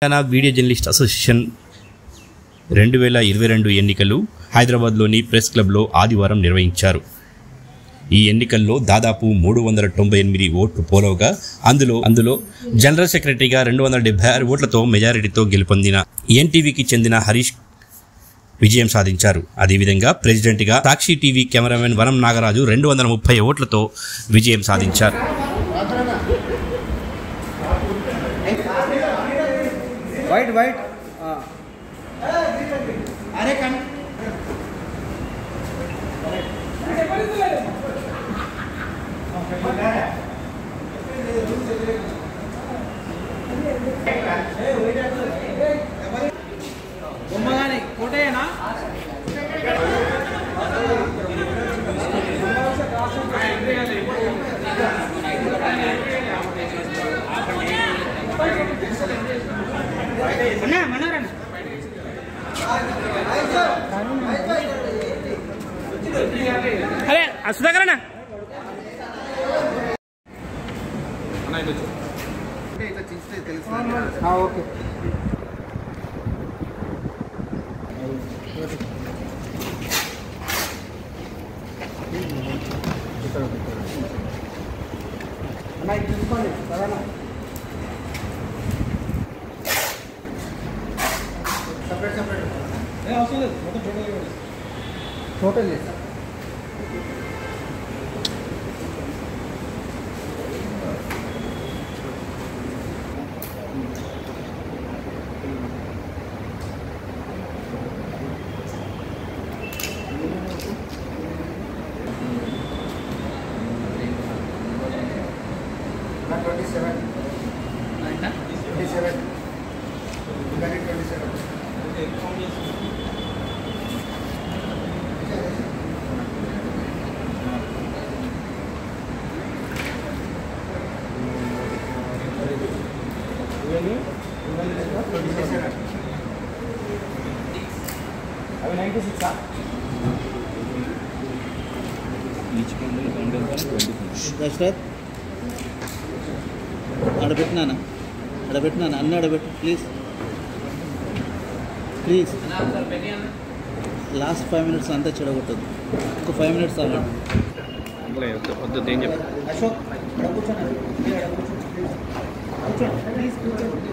Telangana video journalist association రెండు వేల ఇరవై రెండు ఎన్నికలు హైదరాబాద్లోని ప్రెస్ క్లబ్లో ఆదివారం నిర్వహించారు ఈ ఎన్నికల్లో దాదాపు మూడు వందల తొంభై ఎనిమిది ఓట్లు పోలవగా అందులో అందులో జనరల్ సెక్రటరీగా రెండు వందల డెబ్బై ఆరు ఓట్లతో మెజారిటీతో గెలుపొందిన ఎన్టీవీకి చెందిన హరీష్ విజయం సాధించారు అదేవిధంగా ప్రెసిడెంట్గా సాక్షి టీవీ కెమెరామెన్ వనం నాగరాజు రెండు వందల ముప్పై ఓట్లతో విజయం సాధించారు वाइट वाइट हाँ अरे कन బొమ్మగాని కోటేనా అన్నా మనోరన్న అరే సుధాకరణ ఓకే అన్న ఇది తీసుకోండి సరేనా సపరేట్ సపరేట్ ఏ అవసరం లేదు మొత్తం టోటల్ టోటల్ లేదు twenty seven twenty seven twenty seven అవి నైంటీ సిక్స్ దశరథ్ ఆడబెట్టినానా ఆడబెట్టినానా అన్నీ ఆడబెట్టు please please last five minutes అంతా చెడగొట్టద్దు ఒక ఫైవ్ మినిట్స్ ఆగండి అశోక్ ఇక్కడ కూర్చోండి మీరు ఇక్కడ కూర్చోండి ప్లీజ్ కూర్చోండి ప్లీజ్ కూర్చోండి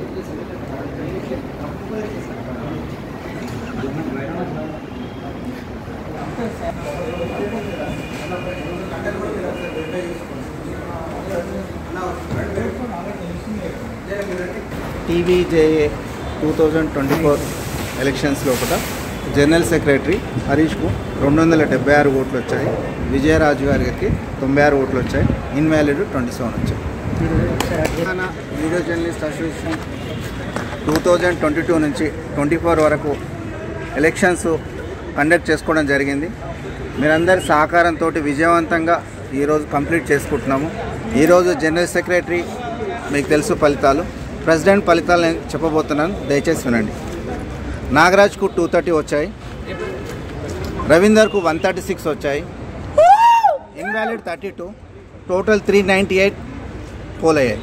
TVJA two thousand twenty four elections లోపల జనరల్ సెక్రటరీ హరీష్కు రెండు వందల డెబ్బై ఆరు ఓట్లు వచ్చాయి విజయరాజు గారికి తొంభై ఆరు ఓట్లు వచ్చాయి ఇన్వాలిడ్ ట్వంటీ సెవెన్ వచ్చాయి Telangana video journalist association two thousand twenty two నుంచి ట్వంటీ ఫోర్ వరకు ఎలక్షన్స్ కండక్ట్ చేసుకోవడం జరిగింది మీరందరి సహకారంతో విజయవంతంగా ఈరోజు కంప్లీట్ చేసుకుంటున్నాము ఈరోజు జనరల్ సెక్రటరీ మీకు తెలుసు ఫలితాలు ప్రెసిడెంట్ ఫలితాలు నేను చెప్పబోతున్నాను దయచేసి వినండి నాగరాజ్కు టూ థర్టీ వచ్చాయి రవీందర్కు వన్ థర్టీ సిక్స్ వచ్చాయి invalid thirty two total three ninety eight poll అయ్యాయి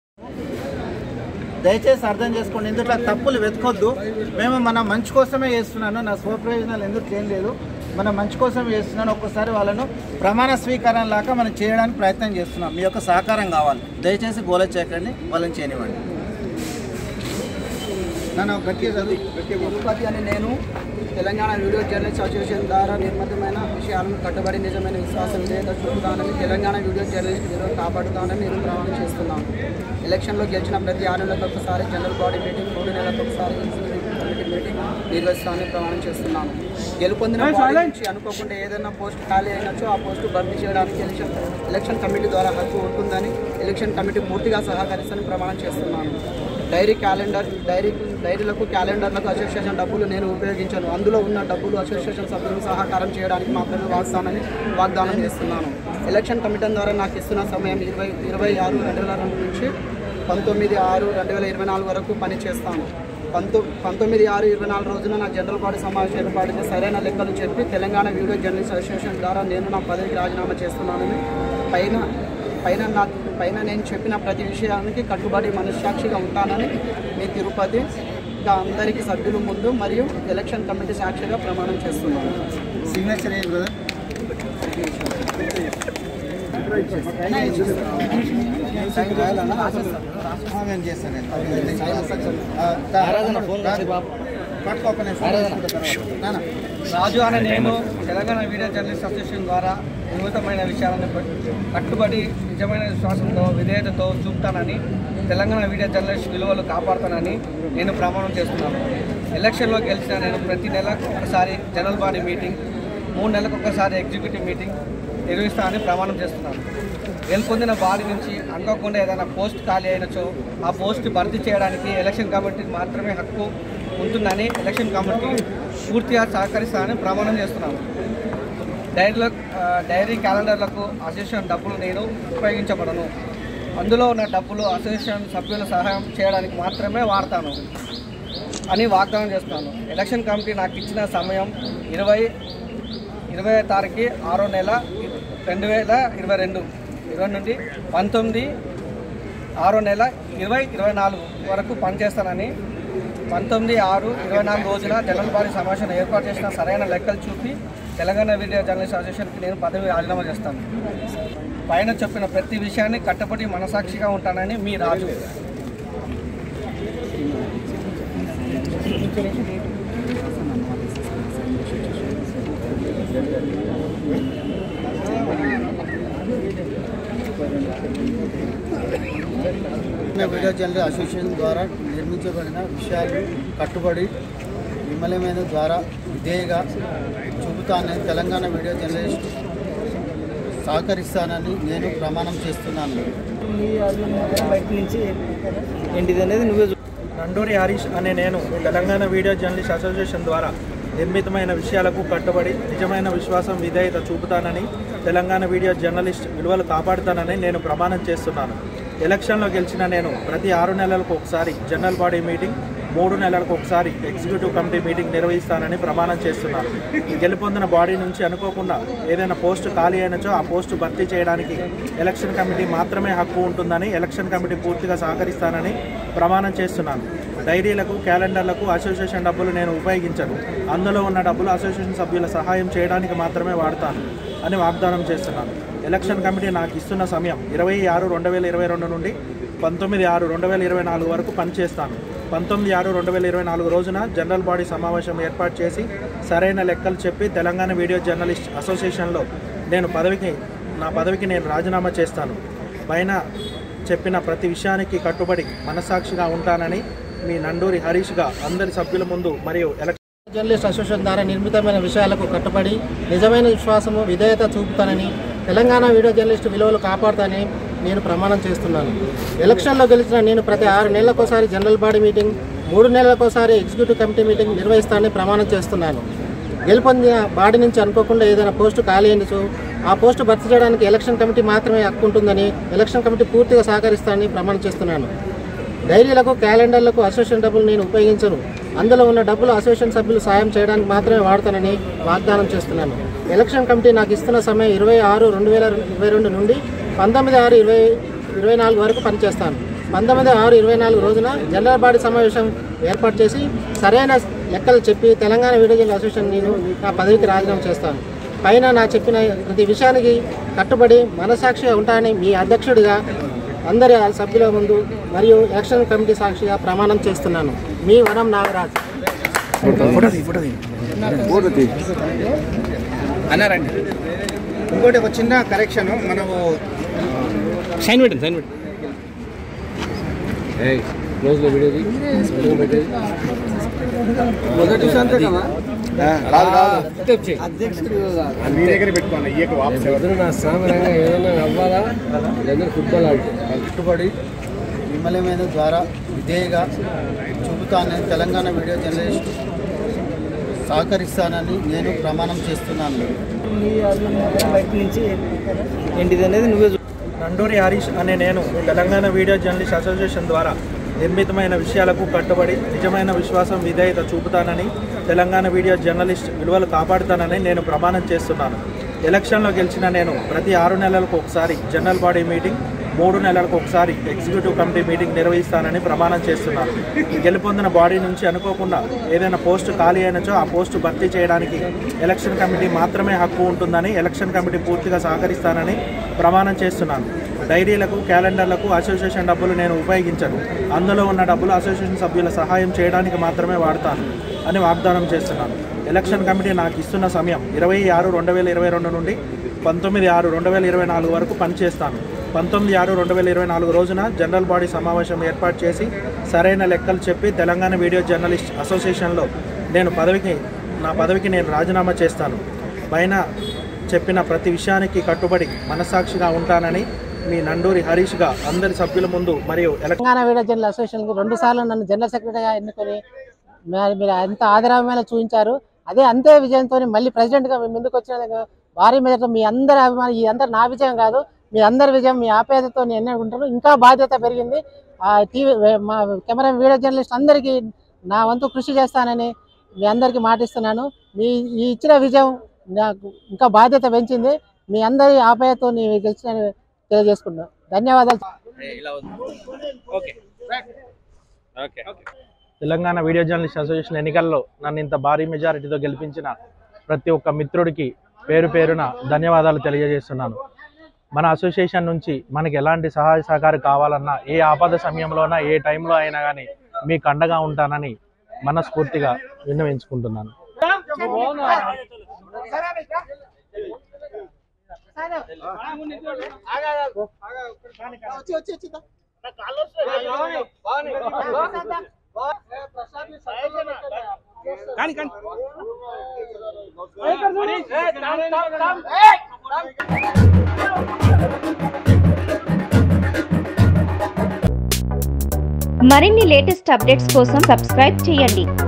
దయచేసి అర్థం చేసుకోండి ఇందులో తప్పులు వెతకొద్దు మేము మన మంచి కోసమే చేస్తున్నాను నా స్వప్రయోజనాలు ఎందుకు ఏం లేదు మన మంచి కోసం చేస్తున్నాను ఒక్కసారి వాళ్ళను ప్రమాణ స్వీకారం లాగా మనం చేయడానికి ప్రయత్నం చేస్తున్నాం మీ యొక్క సహకారం కావాలి దయచేసి గోల చేయకండి వాళ్ళని చేయనివ్వండి నన్ను గట్టిగా చదువు గట్టిగా తిరుపతి అని నేను తెలంగాణ వీడియో జర్నలిస్ట్ అసోసియేషన్ ద్వారా నిర్మితమైన విషయాలను కట్టుబడి నిజమైన విశ్వాసం విధేయత చూపుతానని తెలంగాణ వీడియో జర్నలిస్ట్ విలువ కాపాడుతానని నేను ప్రమాణం చేస్తున్నాను ఎలక్షన్లో గెలిచిన ప్రతి ఆరు నెలలకు ఒకసారి జనరల్ బాడీ మీటింగ్ మూడు నెలలకు ఒకసారి ఎగ్జిక్యూటివ్ కమిటీ మీటింగ్ నిర్వహిస్తానని ప్రమాణం చేస్తున్నాను గెలుపొందిన బాడీ నుంచి అనుకోకుండా ఏదైనా పోస్ట్ ఖాళీ అయినచో ఆ పోస్టు భర్తీ చేయడానికి ఎలక్షన్ ఎలక్షన్ కమిటీ ద్వారా హక్కు ఉంటుందని ఎలక్షన్ కమిటీ పూర్తిగా సహకరిస్తానని ప్రమాణం చేస్తున్నాను డైరీ క్యాలెండర్ డైరీ డైరీలకు క్యాలెండర్లకు అసోసియేషన్ డబ్బులు నేను ఉపయోగించాను అందులో ఉన్న డబ్బులు అసోసియేషన్ సభ్యులకు సహకారం చేయడానికి మాత్రమే వాస్తానని వాగ్దానం చేస్తున్నాను ఎలక్షన్ కమిటీ ద్వారా నాకు ఇస్తున్న సమయం ఇరవై ఇరవై ఆరు రెండు వేల రెండు నుంచి పంతొమ్మిది ఆరు రెండు వేల ఇరవై నాలుగు వరకు పని చేస్తాను పంతొ పంతొమ్మిది ఆరు ఇరవై నాలుగు రోజున నా జనరల్ బాడీ సమావేశం ఏర్పాటు చేసి సరైన లెక్కలు చెప్పి తెలంగాణ వీడియో జర్నలిస్ట్ అసోసియేషన్ ద్వారా నేను నా పదవికి రాజీనామా చేస్తున్నానని పైన పైన నా పైన నేను చెప్పిన ప్రతి విషయానికి కట్టుబడి మనస్సాక్షిగా ఉంటానని మీ తిరుపతి ఇంకా అందరికీ సభ్యుల ముందు మరియు ఎలక్షన్ కమిటీ సాక్షిగా ప్రమాణం చేస్తున్నాను సిగ్నేచర్ ఏంటి బ్రదర్ నేను చేస్తాను పట్టుకో ఒక్క నిమిషం. నాన్న. రాజు అనే నేను తెలంగాణ వీడియో జర్నలిస్ట్ అసోసియేషన్ ద్వారా వినూతమైన విషయాలను కట్టుబడి నిజమైన విశ్వాసంతో విధేయతతో చూపుతానని తెలంగాణ వీడియో జర్నలిస్ట్ విలువలు కాపాడుతానని నేను ప్రమాణం చేస్తున్నాను ఎలక్షన్లో గెలిచిన నేను ప్రతి నెల ఒకసారి జనరల్ బాడీ మీటింగ్ మూడు నెలలకు ఒకసారి ఎగ్జిక్యూటివ్ మీటింగ్ నిర్వహిస్తానని ప్రమాణం చేస్తున్నాను గెలుపొందిన బాడీ నుంచి అనుకోకుండా ఏదైనా పోస్ట్ ఖాళీ అయినచో ఆ పోస్ట్ భర్తీ చేయడానికి ఎలక్షన్ కమిటీకి మాత్రమే హక్కు ఉంటుందని ఎలక్షన్ కమిటీ పూర్తిగా సహకరిస్తానని ప్రమాణం చేస్తున్నాను డైరీలో ఆ, డైరీ క్యాలెండర్లకు అసోసియేషన్ డబ్బులు నేను ఉపయోగించబడను అందులో ఉన్న డబ్బులు అసోసియేషన్ సభ్యుల సహాయం చేయడానికి మాత్రమే వాడతాను అని వాగ్దానం చేస్తున్నాను ఎలక్షన్ కమిటీ నాకు ఇచ్చిన సమయం ఇరవై ఇరవై తారీఖు ఆరో నెల రెండు వేల ఇరవై రెండు ఇరవై నుండి పంతొమ్మిది ఆరో నెల ఇరవై ఇరవై నాలుగు వరకు పనిచేస్తానని పంతొమ్మిది ఆరు ఇరవై నాలుగు రోజున జనరల్ బాడీ సమావేశం ఏర్పాటు చేసిన సరైన లెక్కలు చూపి తెలంగాణ వీడియో జర్నలిస్ట్ అసోసియేషన్కి నేను పదవి రాజీనామా చేస్తాను పైన చెప్పిన ప్రతి విషయాన్ని కట్టబడి మనసాక్షిగా ఉంటానని మీ Raju Telangana video journalist association ద్వారా నిర్మించబడిన విషయాలు కట్టుబడి విమలమైన ద్వారా విధేయగా చూపుతానని తెలంగాణ వీడియో జర్నలిస్ట్ సహకరిస్తానని నేను ప్రమాణం చేస్తున్నాను బయట నుంచి ఏంటిది అనేది నువ్వే నండూరి హరీష్ అనే నేను తెలంగాణ వీడియో జర్నలిస్ట్ అసోసియేషన్ ద్వారా నిర్మితమైన విషయాలకు కట్టుబడి నిజమైన విశ్వాసం విధేయత చూపుతానని తెలంగాణ వీడియో జర్నలిస్ట్ విలువలు కాపాడుతానని నేను ప్రమాణం చేస్తున్నాను ఎలక్షన్లో గెలిచిన నేను ప్రతి ఆరు నెలలకు ఒకసారి జనరల్ బాడీ మీటింగ్ మూడు నెలలకు ఒకసారి ఎగ్జిక్యూటివ్ కమిటీ మీటింగ్ నిర్వహిస్తానని ప్రమాణం చేస్తున్నాను ఈ గెలుపొందిన బాడీ నుంచి అనుకోకుండా ఏదైనా పోస్టు ఖాళీ అయినచో ఆ పోస్టు భర్తీ చేయడానికి ఎలక్షన్ కమిటీ మాత్రమే హక్కు ఉంటుందని ఎలక్షన్ కమిటీ పూర్తిగా సహకరిస్తానని ప్రమాణం చేస్తున్నాను డైరీలకు క్యాలెండర్లకు అసోసియేషన్ డబ్బులు నేను ఉపయోగించను అందులో ఉన్న డబ్బులు అసోసియేషన్ సభ్యుల సహాయం చేయడానికి మాత్రమే వాడతాను అని వాగ్దానం చేస్తున్నాను ఎలక్షన్ కమిటీ నాకు ఇస్తున్న సమయం ఇరవై ఆరు రెండు వేల ఇరవై రెండు నుండి పంతొమ్మిది ఆరు రెండు వేల ఇరవై నాలుగు వరకు పనిచేస్తాను పంతొమ్మిది ఆరు రెండు వేల ఇరవై నాలుగు రోజున జనరల్ బాడీ సమావేశం ఏర్పాటు చేసి సరైన లెక్కలు చెప్పి తెలంగాణ వీడియో జర్నలిస్ట్ అసోసియేషన్లో నేను పదవికి నా పదవికి నేను రాజీనామా చేస్తాను పైన చెప్పిన ప్రతి విషయానికి కట్టుబడి మనసాక్షిగా ఉంటానని మీ నండూరి హరీష్గా అందరి సభ్యుల ముందు మరియు ఎలక్షన్ జర్నలిస్ట్ అసోసియేషన్ ద్వారా నిర్మితమైన విషయాలకు కట్టుబడి నిజమైన విశ్వాసము విధేయత చూపుతానని తెలంగాణ వీడియో జర్నలిస్టు విలువలు కాపాడుతానని నేను ప్రమాణం చేస్తున్నాను ఎలక్షన్లో గెలిచిన నేను ప్రతి ఆరు నెలలకోసారి జనరల్ బాడీ మీటింగ్ మూడు నెలలకోసారి ఎగ్జిక్యూటివ్ కమిటీ మీటింగ్ నిర్వహిస్తానని ప్రమాణం చేస్తున్నాను గెలుపొందిన బాడీ నుంచి అనుకోకుండా ఏదైనా పోస్టు ఖాళీ అయినచో ఆ పోస్టు భర్తీ చేయడానికి ఎలక్షన్ కమిటీ మాత్రమే హక్కు ఉంటుందని ఎలక్షన్ కమిటీ పూర్తిగా సహకరిస్తానని ప్రమాణం చేస్తున్నాను డైరీలకు క్యాలెండర్లకు అసోసియేషన్ డబ్బులు నేను ఉపయోగించను అందులో ఉన్న డబ్బులు అసోసియేషన్ సభ్యులు సాయం చేయడానికి మాత్రమే వాడతానని వాగ్దానం చేస్తున్నాను ఎలక్షన్ కమిటీ నాకు ఇస్తున్న సమయం ఇరవై ఆరు రెండు వేల ఇరవై రెండు నుండి పంతొమ్మిది ఆరు ఇరవై ఇరవై నాలుగు వరకు పనిచేస్తాను పంతొమ్మిది ఆరు ఇరవై నాలుగు రోజున జనరల్ బాడీ సమావేశం ఏర్పాటు చేసి సరైన లెక్కలు చెప్పి తెలంగాణ వీడియో అసోసియేషన్ నేను నా పదవికి రాజీనామా చేస్తాను పైన నా చెప్పిన ప్రతి విషయానికి కట్టుబడి మనసాక్షిగా ఉంటానని మీ అధ్యక్షుడిగా అందరి సభ్యుల ముందు మరియు ఎలక్షన్ కమిటీ సాక్షిగా ప్రమాణం చేస్తున్నాను మీ వనం నాగరాజ్ అన్నారండి ఇంకోటి ఒక చిన్న కరెక్షన్ మనము సైన్ పెట్టండి సైన్ పెట్టండి మొదటి సంతే కదా కాదు కాదు అధ్యక్షుడు మీ దగ్గర పెట్టుకోండి ఇయ్యక వాపస్ కట్టుబడి విమలమైన ద్వారా విధేయగా చూపుతానని తెలంగాణ వీడియో జర్నలిస్ట్ సహకరిస్తానని నేను ప్రమాణం చేస్తున్నాను బయట నుంచి ఏంటిది అనేది నువ్వే నండూరి హరీష్ అనే నేను తెలంగాణ వీడియో జర్నలిస్ట్ అసోసియేషన్ ద్వారా నిర్మితమైన విషయాలకు కట్టుబడి నిజమైన విశ్వాసం విధేయత చూపుతానని తెలంగాణ వీడియో జర్నలిస్ట్ విలువలు కాపాడుతానని నేను ప్రమాణం చేస్తున్నాను ఎలక్షన్లో గెలిచిన నేను ప్రతి ఆరు నెలలకు ఒకసారి జనరల్ బాడీ మీటింగ్ మూడు నెలలకు ఒకసారి ఎగ్జిక్యూటివ్ కమిటీ మీటింగ్ నిర్వహిస్తానని ప్రమాణం చేస్తున్నాను గెలుపొందిన బాడీ నుంచి అనుకోకుండా ఏదైనా పోస్టు ఖాళీ అయినచో ఆ పోస్టు భర్తీ చేయడానికి ఎలక్షన్ కమిటీ మాత్రమే హక్కు ఉంటుందని ఎలక్షన్ కమిటీ పూర్తిగా సహకరిస్తానని ప్రమాణం చేస్తున్నాను డైరీలకు క్యాలెండర్లకు అసోసియేషన్ డబ్బులు నేను ఉపయోగించను అందులో ఉన్న డబ్బులు అసోసియేషన్ సభ్యుల సహాయం చేయడానికి మాత్రమే వాడతాను అని వాగ్దానం చేస్తున్నాను ఎలక్షన్ కమిటీ నాకు ఇస్తున్న సమయం ఇరవై ఆరు రెండు వేల ఇరవై రెండు నుండి పంతొమ్మిది ఆరు రెండు వేల ఇరవై నాలుగు వరకు పనిచేస్తాను పంతొమ్మిది ఆరు రెండు వేల ఇరవై నాలుగు రోజున జనరల్ బాడీ సమావేశం ఏర్పాటు చేసి సరైన లెక్కలు చెప్పి తెలంగాణ వీడియో జర్నలిస్ట్ అసోసియేషన్లో నేను పదవికి నా పదవికి నేను రాజీనామా చేస్తాను పైన చెప్పిన ప్రతి విషయానికి కట్టుబడి మనస్సాక్షిగా ఉంటానని మీ నండూరి హరీష్గా అందరి సభ్యుల ముందు మరియు ఎలక్షన్ తెలంగాణ వీడియో జర్నల్ అసోసియేషన్కి రెండు సార్లు నన్ను జనరల్ సెక్రటరీగా ఎన్నుకొని మరి మీరు ఎంత ఆదరమైన చూపించారు అదే అంతే విజయంతో మళ్ళీ ప్రెసిడెంట్గా మీ ముందుకు వచ్చిన భారీ మెజార్టీతో మీ అందరి అభిమానం ఈ అందరు నా విజయం కాదు మీ అందరి విజయం మీ ఆప్యాయతతో నేను ఎన్నుకుంటాను ఇంకా బాధ్యత పెరిగింది ఆ టీవీ మా కెమెరా వీడియో జర్నలిస్ట్ అందరికీ నా వంతు కృషి చేస్తానని మీ అందరికీ మాటిస్తున్నాను మీ ఈ ఇచ్చిన విజయం నాకు ఇంకా బాధ్యత పెంచింది మీ అందరి ఆప్యాయతో నేను గెలిచిన తెలియజేసుకుంటున్నాను ధన్యవాదాలు తెలంగాణ వీడియో జర్నలిస్ట్ అసోసియేషన్ ఎన్నికల్లో నన్ను ఇంత భారీ మెజారిటీతో గెలిపించిన ప్రతి ఒక్క మిత్రుడికి పేరు పేరున ధన్యవాదాలు తెలియజేస్తున్నాను మన అసోసియేషన్ నుంచి మనకి ఎలాంటి సహాయ సహకారం కావాలన్నా ఏ ఆపద సమయంలోనా ఏ టైంలో అయినా కానీ మీకు అండగా ఉంటానని మనస్ఫూర్తిగా విన్నవించుకుంటున్నాను మరిన్ని లేటెస్ట్ అప్డేట్స్ కోసం సబ్స్క్రైబ్ చేయండి